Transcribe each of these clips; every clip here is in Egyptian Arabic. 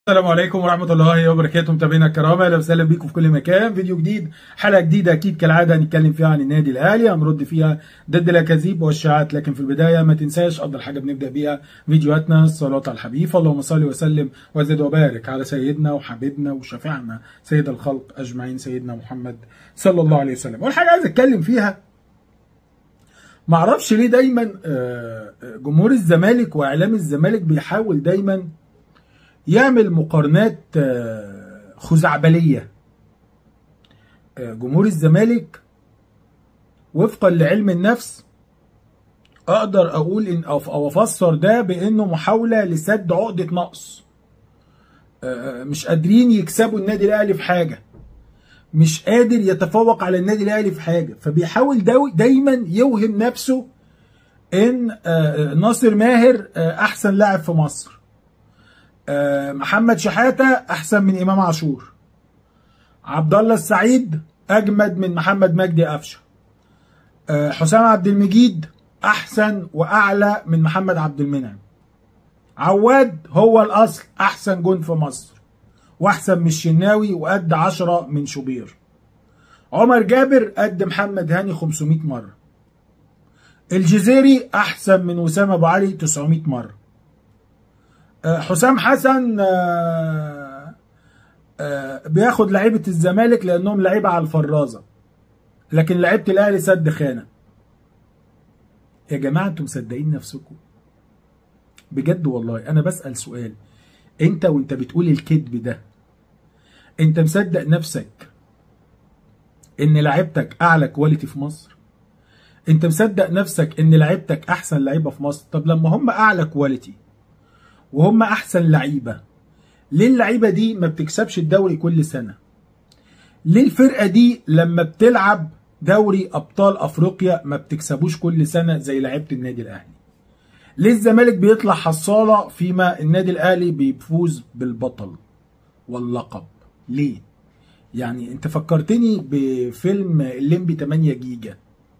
السلام عليكم ورحمة الله وبركاته متابعينا الكرام اهلا وسهلا بيكم في كل مكان فيديو جديد حلقة جديدة اكيد كالعادة هنتكلم فيها عن النادي الاهلي هنرد فيها ضد الاكاذيب والشائعات لكن في البداية ما تنساش افضل حاجة بنبدأ بيها فيديوهاتنا الصلاة على الحبيب اللهم صل وسلم وزد وبارك على سيدنا وحبيبنا وشفيعنا سيد الخلق اجمعين سيدنا محمد صلى الله عليه وسلم اول حاجة عايز اتكلم فيها معرفش ليه دايما آه، جمهور الزمالك واعلام الزمالك بيحاول دايما يعمل مقارنات آه، خزعبليه آه، جمهور الزمالك وفقا لعلم النفس اقدر اقول ان او أو افسر ده بانه محاوله لسد عقده نقص آه، مش قادرين يكسبوا النادي الاهلي في حاجه مش قادر يتفوق على النادي الاهلي في حاجه فبيحاول داو- دايما يوهم نفسه ان آه، ناصر ماهر آه، احسن لاعب في مصر آه، محمد شحاته احسن من امام عاشور عبد الله السعيد اجمد من محمد مجدي قفشه آه، حسام عبد المجيد احسن واعلى من محمد عبد المنعم عواد هو الاصل احسن جون في مصر واحسن من الشناوي وقد عشرة من شوبير عمر جابر قد محمد هاني 500 مرة الجزيري احسن من وسام ابو علي 900 مرة آه، حسام حسن آه، آه، بياخد لعيبة الزمالك لانهم لعيبة على الفرازة لكن لعيبة الاهلي سد خانة يا جماعة انتم مصدقين نفسكم بجد والله انا بسأل سؤال انت وانت بتقول الكذب ده انت مصدق نفسك ان لعيبتك اعلى كواليتي في مصر انت مصدق نفسك ان لعيبتك احسن لعيبه في مصر طب لما هم اعلى كواليتي وهم احسن لعيبه ليه اللعيبه دي ما بتكسبش الدوري كل سنه ليه الفرقه دي لما بتلعب دوري ابطال افريقيا ما بتكسبوش كل سنه زي لعيبه النادي الاهلي ليه الزمالك بيطلع حصاله فيما النادي الاهلي بيفوز بالبطل واللقب ليه يعني انت فكرتني بفيلم الليمبي 8 جيجا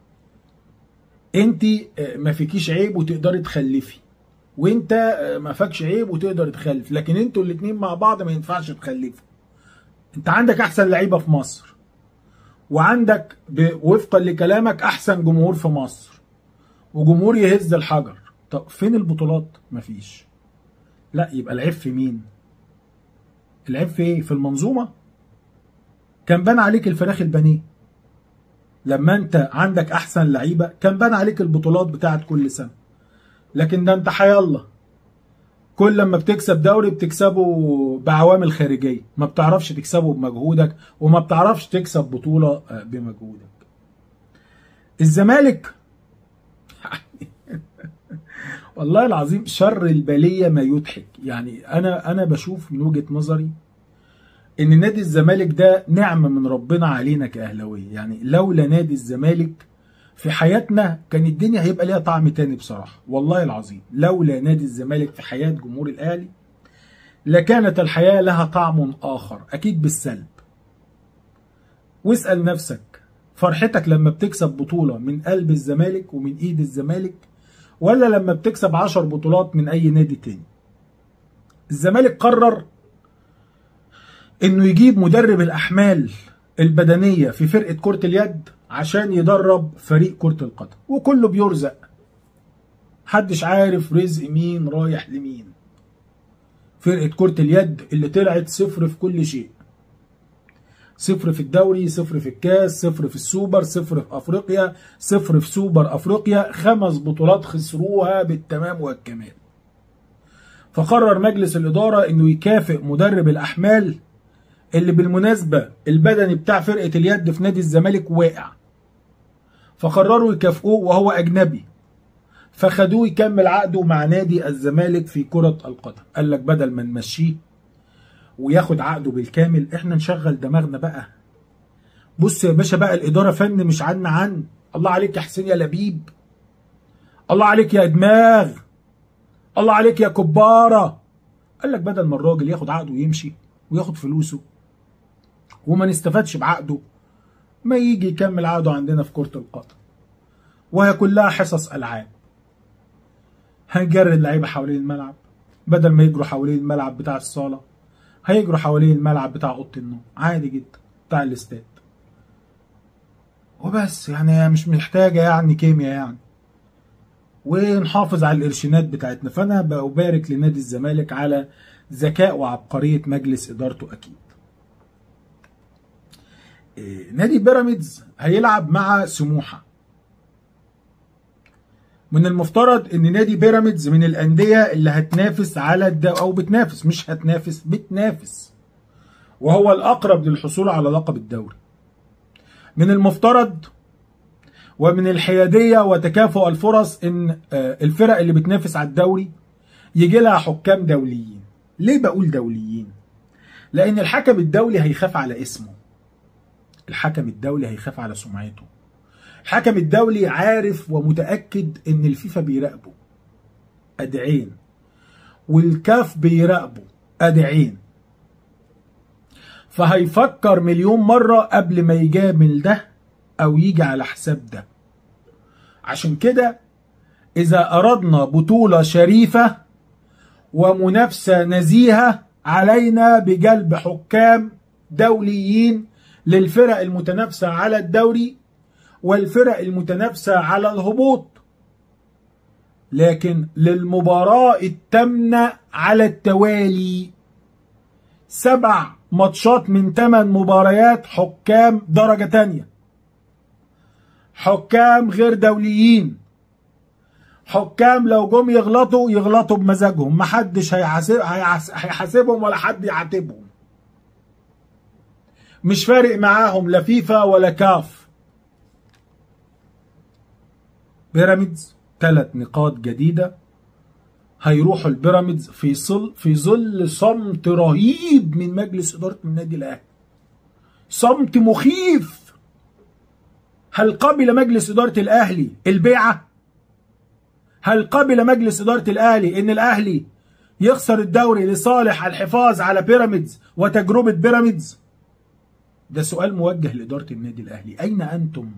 انت آه، ما فيكيش عيب وتقدري تخلفي وانت آه، ما فاكش عيب وتقدر تخلف لكن انتوا الاتنين مع بعض ما ينفعش تخلفوا انت عندك احسن لعيبه في مصر وعندك ب- وفقا لكلامك احسن جمهور في مصر وجمهور يهز الحجر طب فين البطولات مفيش لا يبقى العيب في مين العيب في ايه في المنظومه كان بان عليك الفراخ البانيه لما انت عندك احسن لعيبه كان بان عليك البطولات بتاعت كل سنه لكن ده انت حيالله كل لما بتكسب دوري بتكسبه بعوامل خارجيه ما بتعرفش تكسبه بمجهودك وما بتعرفش تكسب بطوله آه، بمجهودك الزمالك والله العظيم شر البليه ما يضحك يعني انا انا بشوف من وجهه نظري ان نادي الزمالك ده نعمه من ربنا علينا كاهلاويه يعني لولا نادي الزمالك في حياتنا كان الدنيا هيبقى ليها طعم تاني بصراحه والله العظيم لولا نادي الزمالك في حياه جمهور الاهلي لكانت الحياه لها طعم اخر اكيد بالسلب واسال نفسك فرحتك لما بتكسب بطوله من قلب الزمالك ومن ايد الزمالك ولا لما بتكسب عشر بطولات من اي نادي تاني الزمالك قرر انه يجيب مدرب الاحمال البدنيه في فرقه كره اليد عشان يدرب فريق كره القدم وكله بيرزق محدش عارف رزق مين رايح لمين فرقه كره اليد اللي طلعت صفر في كل شيء صفر في الدوري صفر في الكاس صفر في السوبر صفر في افريقيا صفر في سوبر افريقيا خمس بطولات خسروها بالتمام والكمال فقرر مجلس الاداره انه يكافئ مدرب الاحمال اللي بالمناسبه البدني بتاع فرقه اليد في نادي الزمالك واقع فقرروا يكافئوه وهو اجنبي فخدوه يكمل عقده مع نادي الزمالك في كره القدم قال لك بدل ما نمشيه وياخد عقده بالكامل احنا نشغل دماغنا بقى بص يا باشا بقى الاداره فن مش عن عن الله عليك يا حسين يا لبيب الله عليك يا دماغ الله عليك يا كباره قال لك بدل ما الراجل ياخد عقده ويمشي وياخد فلوسه وما نستفادش بعقده ما يجي يكمل عقده عندنا في كرة القدم وهي كلها حصص ألعاب هنجري اللعيبة حوالين الملعب بدل ما يجروا حوالين الملعب بتاع الصالة هيجروا حوالين الملعب بتاع اوضه النوم عادي جدا بتاع الاستاد وبس يعني مش محتاجه يعني كيمياء يعني ونحافظ على القرشينات بتاعتنا فانا ببارك لنادي الزمالك على ذكاء وعبقريه مجلس ادارته اكيد إيه، نادي بيراميدز هيلعب مع سموحه من المفترض ان نادي بيراميدز من الانديه اللي هتنافس على الد... او بتنافس مش هتنافس بتنافس وهو الاقرب للحصول على لقب الدوري من المفترض ومن الحياديه وتكافؤ الفرص ان آه، الفرق اللي بتنافس على الدوري يجي لها حكام دوليين ليه بقول دوليين لان الحكم الدولي هيخاف على اسمه الحكم الدولي هيخاف على سمعته الحكم الدولي عارف ومتأكد ان الفيفا بيراقبه ادعين والكاف بيراقبه ادعين فهيفكر مليون مرة قبل ما يجامل ده او يجي على حساب ده عشان كده اذا اردنا بطولة شريفة ومنافسة نزيهة علينا بجلب حكام دوليين للفرق المتنافسة على الدوري والفرق المتنافسة على الهبوط لكن للمباراة التامنة على التوالي سبع ماتشات من ثمان مباريات حكام درجة تانية حكام غير دوليين حكام لو جم يغلطوا يغلطوا بمزاجهم محدش هيحاسب هيحاسبهم ولا حد يعاتبهم مش فارق معاهم لا فيفا ولا كاف بيراميدز ثلاث نقاط جديده هيروحوا البيراميدز في ظل في ظل صمت رهيب من مجلس اداره النادي الاهلي صمت مخيف هل قبل مجلس اداره الاهلي البيعه هل قبل مجلس اداره الاهلي ان الاهلي يخسر الدوري لصالح الحفاظ على بيراميدز وتجربه بيراميدز ده سؤال موجه لاداره النادي الاهلي اين انتم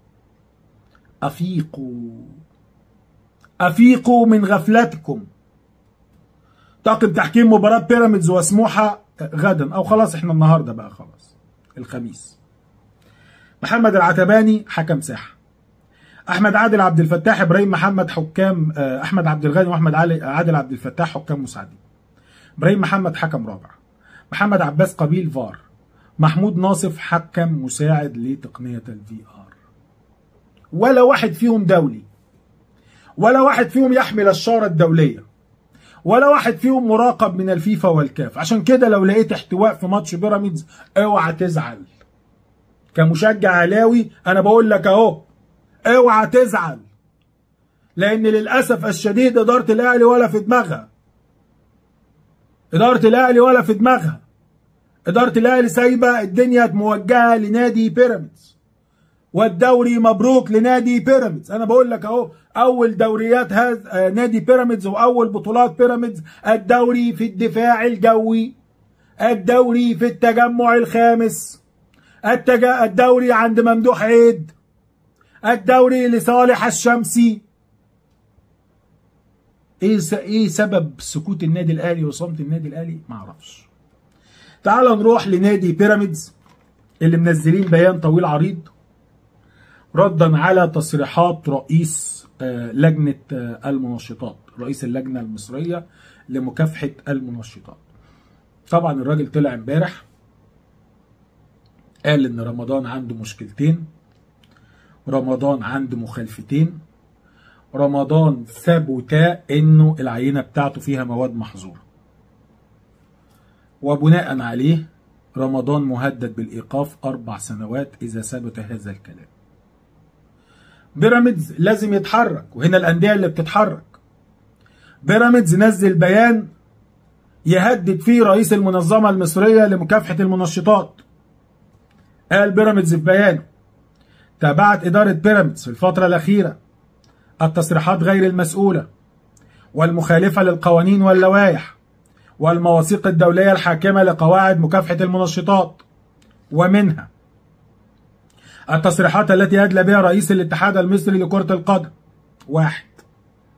أفيقوا أفيقوا من غفلتكم طاقم تحكيم مباراة بيراميدز وسموحة غدا أو خلاص احنا النهاردة بقى خلاص الخميس محمد العتباني حكم ساحة أحمد عادل عبد الفتاح إبراهيم محمد حكام أحمد عبد الغني وأحمد علي عادل عبد الفتاح حكام مساعدين إبراهيم محمد حكم رابع محمد عباس قبيل فار محمود ناصف حكم مساعد لتقنية الفي ار ولا واحد فيهم دولي ولا واحد فيهم يحمل الشارة الدولية ولا واحد فيهم مراقب من الفيفا والكاف عشان كده لو لقيت احتواء في ماتش بيراميدز اوعى تزعل كمشجع علاوي انا بقول لك اهو اوعى تزعل لان للاسف الشديد اداره الاهلي ولا في دماغها اداره الاهلي ولا في دماغها اداره الاهلي سايبه الدنيا موجهه لنادي بيراميدز والدوري مبروك لنادي بيراميدز انا بقول لك اهو اول دوريات هذا نادي بيراميدز واول بطولات بيراميدز الدوري في الدفاع الجوي الدوري في التجمع الخامس التج... الدوري عند ممدوح عيد الدوري لصالح الشمسي ايه س... ايه سبب سكوت النادي الاهلي وصمت النادي الاهلي ما اعرفش تعال نروح لنادي بيراميدز اللي منزلين بيان طويل عريض ردا على تصريحات رئيس لجنة المنشطات رئيس اللجنة المصرية لمكافحة المنشطات طبعا الراجل طلع امبارح قال ان رمضان عنده مشكلتين رمضان عنده مخالفتين رمضان ثبت انه العينة بتاعته فيها مواد محظورة وبناء عليه رمضان مهدد بالإيقاف أربع سنوات إذا ثبت هذا الكلام بيراميدز لازم يتحرك وهنا الأندية اللي بتتحرك بيراميدز نزل بيان يهدد فيه رئيس المنظمة المصرية لمكافحة المنشطات قال بيراميدز في بيانه تابعت إدارة بيراميدز في الفترة الأخيرة التصريحات غير المسؤولة والمخالفة للقوانين واللوائح والمواثيق الدولية الحاكمة لقواعد مكافحة المنشطات ومنها التصريحات التي أدلى بها رئيس الاتحاد المصري لكرة القدم واحد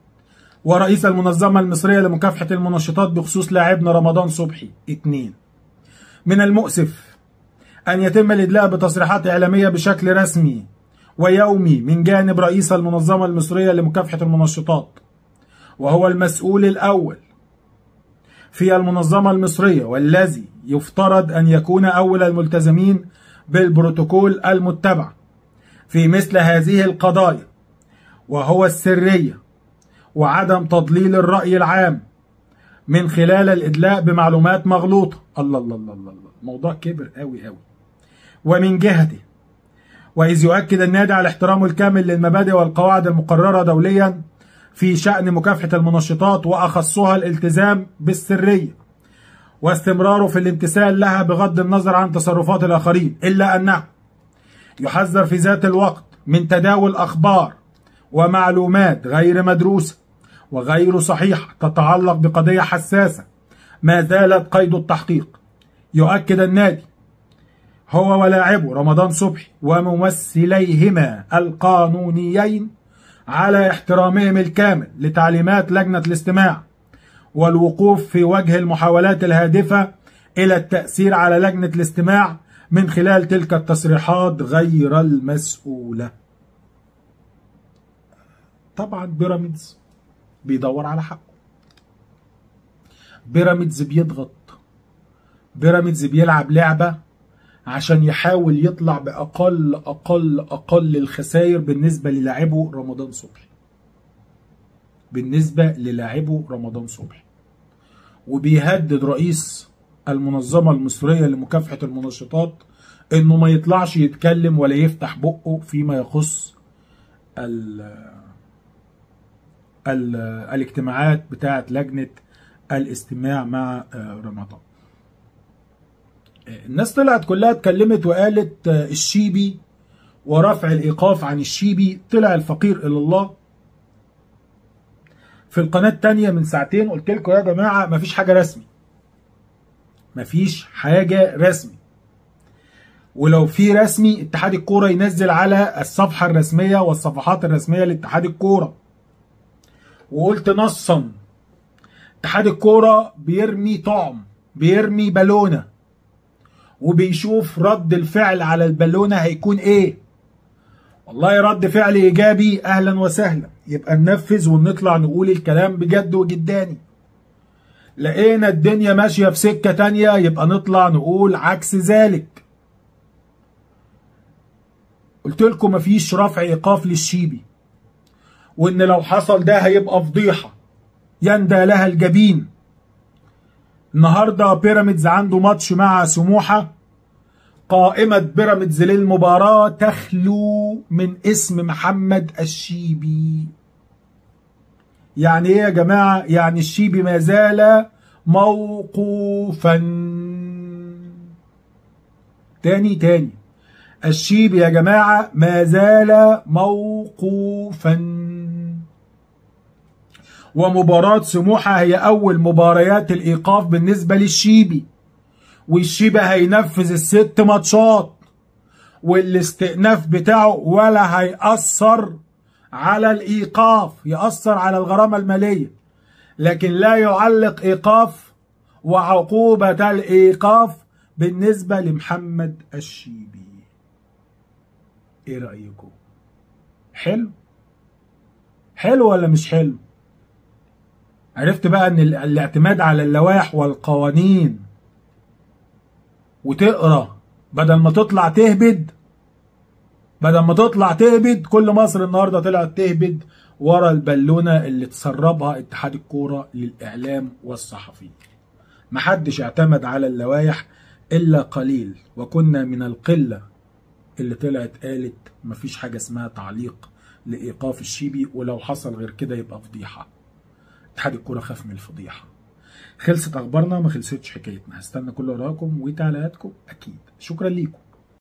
ورئيس المنظمة المصرية لمكافحة المنشطات بخصوص لاعبنا رمضان صبحي اثنين من المؤسف أن يتم الإدلاء بتصريحات إعلامية بشكل رسمي ويومي من جانب رئيس المنظمة المصرية لمكافحة المنشطات وهو المسؤول الأول في المنظمة المصرية والذي يفترض أن يكون أول الملتزمين بالبروتوكول المتبع في مثل هذه القضايا وهو السرية وعدم تضليل الرأي العام من خلال الإدلاء بمعلومات مغلوطة الله الله الله الله الموضوع كبر قوي قوي ومن جهته وإذ يؤكد النادي على احترامه الكامل للمبادئ والقواعد المقررة دوليا في شأن مكافحة المنشطات وأخصها الالتزام بالسرية واستمراره في الامتثال لها بغض النظر عن تصرفات الآخرين إلا أنه يحذر في ذات الوقت من تداول أخبار ومعلومات غير مدروسة وغير صحيحة تتعلق بقضية حساسة ما زالت قيد التحقيق يؤكد النادي هو ولاعبه رمضان صبحي وممثليهما القانونيين على احترامهم الكامل لتعليمات لجنة الاستماع والوقوف في وجه المحاولات الهادفة إلى التأثير على لجنة الاستماع من خلال تلك التصريحات غير المسؤولة طبعا بيراميدز بيدور على حقه بيراميدز بيضغط بيراميدز بيلعب لعبة عشان يحاول يطلع بأقل أقل أقل الخسائر بالنسبة للاعبه رمضان صبحي بالنسبة للاعبه رمضان صبحي وبيهدد رئيس المنظمة المصرية لمكافحة المنشطات انه ما يطلعش يتكلم ولا يفتح بقه فيما يخص ال ال الاجتماعات بتاعة لجنة الاستماع مع رمضان الناس طلعت كلها اتكلمت وقالت الشيبي ورفع الايقاف عن الشيبي طلع الفقير الى الله في القناة التانية من ساعتين قلت لكم يا جماعة مفيش حاجة رسمي مفيش حاجة رسمي ولو في رسمي اتحاد الكورة ينزل على الصفحة الرسمية والصفحات الرسمية لاتحاد الكورة وقلت نصا اتحاد الكورة بيرمي طعم بيرمي بالونة وبيشوف رد الفعل على البالونة هيكون ايه والله رد فعل ايجابي اهلا وسهلا يبقى ننفذ ونطلع نقول الكلام بجد وجداني لقينا الدنيا ماشية في سكة تانية يبقى نطلع نقول عكس ذلك قلت لكم مفيش رفع ايقاف للشيبي وان لو حصل ده هيبقى فضيحة يندى لها الجبين النهارده بيراميدز عنده ماتش مع سموحه قائمة بيراميدز للمباراة تخلو من اسم محمد الشيبي يعني ايه يا جماعة يعني الشيبي ما زال موقوفا تاني تاني الشيبي يا جماعة ما زال موقوفا ومباراة سموحة هي أول مباريات الإيقاف بالنسبة للشيبي والشيبي هينفذ الست ماتشات والاستئناف بتاعه ولا هيأثر على الإيقاف يأثر على الغرامة المالية لكن لا يعلق إيقاف وعقوبة الإيقاف بالنسبة لمحمد الشيبي إيه رأيكم؟ حلو؟ حلو ولا مش حلو؟ عرفت بقى ان الاعتماد على اللوائح والقوانين وتقرا بدل ما تطلع تهبد بدل ما تطلع تهبد كل مصر النهارده طلعت تهبد ورا البالونه اللي تسربها اتحاد الكوره للاعلام والصحفيين محدش اعتمد على اللوائح الا قليل وكنا من القله اللي طلعت قالت مفيش حاجه اسمها تعليق لايقاف الشيبي ولو حصل غير كده يبقى فضيحه اتحاد الكوره خاف من الفضيحه خلصت اخبارنا ما خلصتش حكايتنا هستنى كل اراءكم وتعليقاتكم اكيد شكرا ليكم